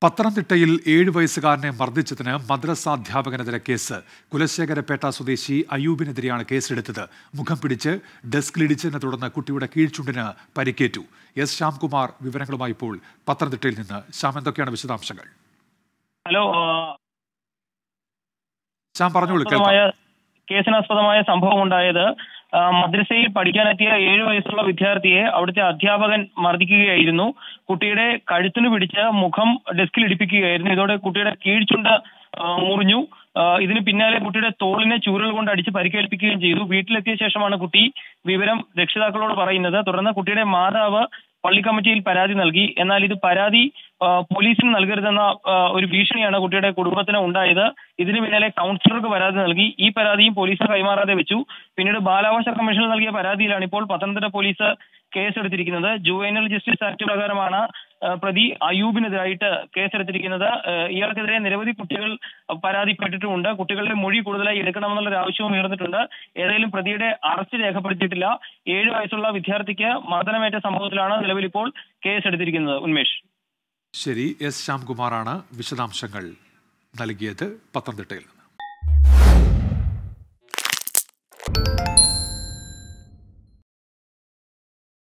പത്തനംതിട്ടയിൽ ഏഴ് വയസ്സുകാരനെ മർദ്ദിച്ചതിന് മദ്രസാധ്യാപകനെതിരെ കേസ് കുലശേഖരപേട്ട സ്വദേശി അയൂബിനെതിരെയാണ് കേസെടുത്തത് മുഖം പിടിച്ച് ഡെസ്കിലിടിച്ചതിനെ തുടർന്ന് കുട്ടിയുടെ കീഴ്ചുണ്ടിന് പരിക്കേറ്റു എസ് ശ്യാംകുമാർ വിവരങ്ങളുമായി ഇപ്പോൾ പത്തനംതിട്ടയിൽ നിന്ന് ശ്യാം എന്തൊക്കെയാണ് വിശദാംശങ്ങൾ ഹലോ ആ, ശ്യാം പറഞ്ഞോളൂ കേൾക്കാം ആസ്പദമായ കേസിനാസ്പദമായ സംഭവം ഉണ്ടായത് ആ, മദ്രസയിൽ പഠിക്കാനെത്തിയ ഏഴു വയസ്സുള്ള വിദ്യാർത്ഥിയെ അവിടുത്തെ അധ്യാപകൻ മർദ്ദിക്കുകയായിരുന്നു കുട്ടിയുടെ കഴുത്തിന് പിടിച്ച് മുഖം ഡെസ്കിൽ ഇടിപ്പിക്കുകയായിരുന്നു ഇതോടെ കുട്ടിയുടെ കീഴ്ചുണ്ട് ആ, മുറിഞ്ഞു ആ, ഇതിന് പിന്നാലെ കുട്ടിയുടെ തോളിനെ ചൂരൽ കൊണ്ട് അടിച്ച് പരിക്കേൽപ്പിക്കുകയും ചെയ്തു വീട്ടിലെത്തിയ ശേഷമാണ് കുട്ടി വിവരം രക്ഷിതാക്കളോട് പറയുന്നത് തുടർന്ന് കുട്ടിയുടെ മാതാവ് പള്ളി കമ്മിറ്റിയിൽ പരാതി നൽകി എന്നാൽ ഇത് പരാതി ആ, പോലീസിന് നൽകരുതെന്ന ആ, ഒരു ഭീഷണിയാണ് കുട്ടിയുടെ കുടുംബത്തിന് ഉണ്ടായത് ഇതിന് പിന്നാലെ കൗൺസിലർക്ക് പരാതി നൽകി ഈ പരാതിയും പോലീസിന് കൈമാറാതെ വെച്ചു പിന്നീട് ബാലാവകാശ കമ്മീഷന് നൽകിയ പരാതിയിലാണ് ഇപ്പോൾ പത്തനംതിട്ട പോലീസ് കേസെടുത്തിരിക്കുന്നത് ജുവൈനൽ ജസ്റ്റിസ് ആക്ട് പ്രകാരമാണ് ആ, പ്രതി അയൂബിനെതിരായിട്ട് കേസെടുത്തിരിക്കുന്നത് ആ, ഇയാൾക്കെതിരെ നിരവധി കുട്ടികൾ പരാതിപ്പെട്ടിട്ടുമുണ്ട് കുട്ടികളുടെ മൊഴി കൂടുതലായി എടുക്കണമെന്നുള്ള ഒരു ആവശ്യവും ഉയർന്നിട്ടുണ്ട് ഏതായാലും പ്രതിയുടെ അറസ്റ്റ് രേഖപ്പെടുത്തിയിട്ടില്ല ഏഴ് വയസ്സുള്ള വിദ്യാർത്ഥിക്ക് മർദ്ദനമേറ്റ സംഭവത്തിലാണ് നിലവിൽ ഇപ്പോൾ കേസെടുത്തിരിക്കുന്നത് ഉന്മേഷ് ശരി എസ് ശ്യാംകുമാറാണ് വിശദാംശങ്ങൾ നൽകിയത് പത്തനംതിട്ടയിൽ നിന്ന്